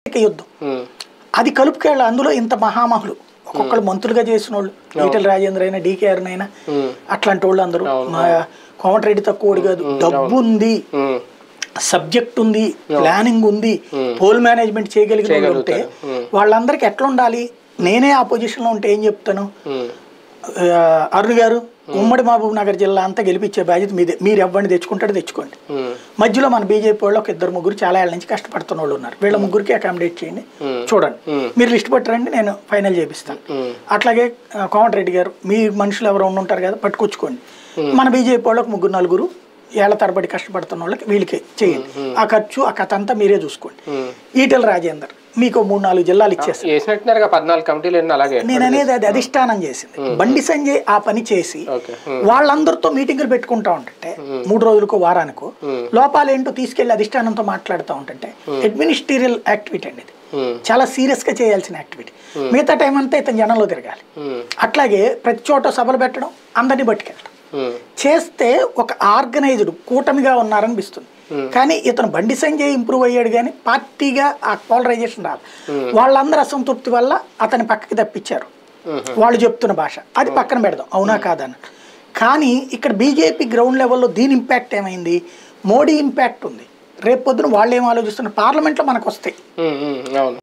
యుద్ధం ఉమ్, అది కలుపుకెళ్ళ అందులో ఇంత మహామహులు ఒక్కొక్కరు మంత్రులుగా చేసిన వాళ్ళు ఈటల రాజేంద్ర అయినా డీకేఆర్ అయినా ఉమ్, అట్లాంటి వాళ్ళు అందరూ మా కోమటిరెడ్డి తక్కువడు కాదు డబ్బు ఉంది ఉమ్, సబ్జెక్ట్ ఉంది ప్లానింగ్ ఉంది పోల్ మేనేజ్మెంట్ చేయగలిగిన వాళ్ళు ఉంటే వాళ్ళందరికీ ఎట్లా ఉండాలి నేనే ఆ పొజిషన్ లో ఉంటే ఏం చెప్తాను ఉమ్, ఆ, అరుణ్ గారు ఉమ్మడి మహబూబ్ నగర్ జిల్లా అంతా గెలిపించే బాధ్యత మీదే మీరు ఎవరిని తెచ్చుకుంటాడో తెచ్చుకోండి ఉమ్, మధ్యలో మన బీజేపీ వాళ్ళు ఒక ఇద్దరు ముగ్గురు చాలా ఏళ్ళ నుంచి కష్టపడుతున్న వాళ్ళు ఉన్నారు వీళ్ళ ముగ్గురికి అకామిడేట్ చేయండి చూడండి మీరు లిస్ట్ పట్టరండి నేను ఫైనల్ చేపిస్తాను ఉమ్, అట్లాగే ఆ, కోమటిరెడ్డి గారు మీ మనుషులు ఎవరు ఉంటారు కదా పట్టుకొచ్చుకోండి మన బీజేపీ వాళ్ళకి ముగ్గురు నలుగురు ఏళ్ల తరబడి కష్టపడుతున్న వాళ్ళకి వీళ్ళకి చేయండి ఆ ఖర్చు ఆ కథ అంతా మీరే చూసుకోండి ఉమ్. ఈటెల రాజేందర్ మీకు మూడు నాలుగు జిల్లాలు ఇచ్చేస్తారు వేసినట్టున్నారు పద్నాలుగు కమిటీలు ఎన్ని అలాగే నేను అనేది అది అధిష్టానం చేసింది బండి సంజయ్ ఆ పని చేసి ఓకే వాళ్ళందరితో మీటింగులు పెట్టుకుంటా ఉంటుంటే మూడు రోజులకో వారానికో లోపాలు ఏంటో తీసుకెళ్లి అధిష్టానంతో మాట్లాడుతూ ఉంటుంటే అడ్మినిస్ట్రీరియల్ యాక్టివిటీ అండి ఇది ఉమ్, చాలా సీరియస్ గా చేయాల్సిన యాక్టివిటీ మిగతా టైం అంతా ఇతను జనంలో తిరగాలి ఉమ్, అట్లాగే ప్రతి చోట సభలు పెట్టడం అందరినీ పట్టుకెళ్ళడం ఉమ్, చేస్తే ఒక ఆర్గనైజ్డ్ కూటమిగా ఉన్నారనిపిస్తుంది కానీ ఇతను బండి సంజయ్ ఇంప్రూవ్ అయ్యాడు కానీ పార్టీగా ఆ పోలరైజేషన్ రాదు వాళ్ళందరూ అసంతృప్తి వల్ల అతని పక్కకి తప్పించారు వాళ్ళు చెప్తున్న భాష అది పక్కన పెడదాం అవునా కాదన్న కానీ ఇక్కడ బీజేపీ గ్రౌండ్ లెవెల్లో దీని ఇంపాక్ట్ ఏమైంది మోడీ ఇంపాక్ట్ ఉంది రేపు పొద్దున వాళ్ళు ఏం ఆలోచిస్తున్నారు పార్లమెంట్లో మనకు వస్తాయి ఉమ్, ఉమ్, అవును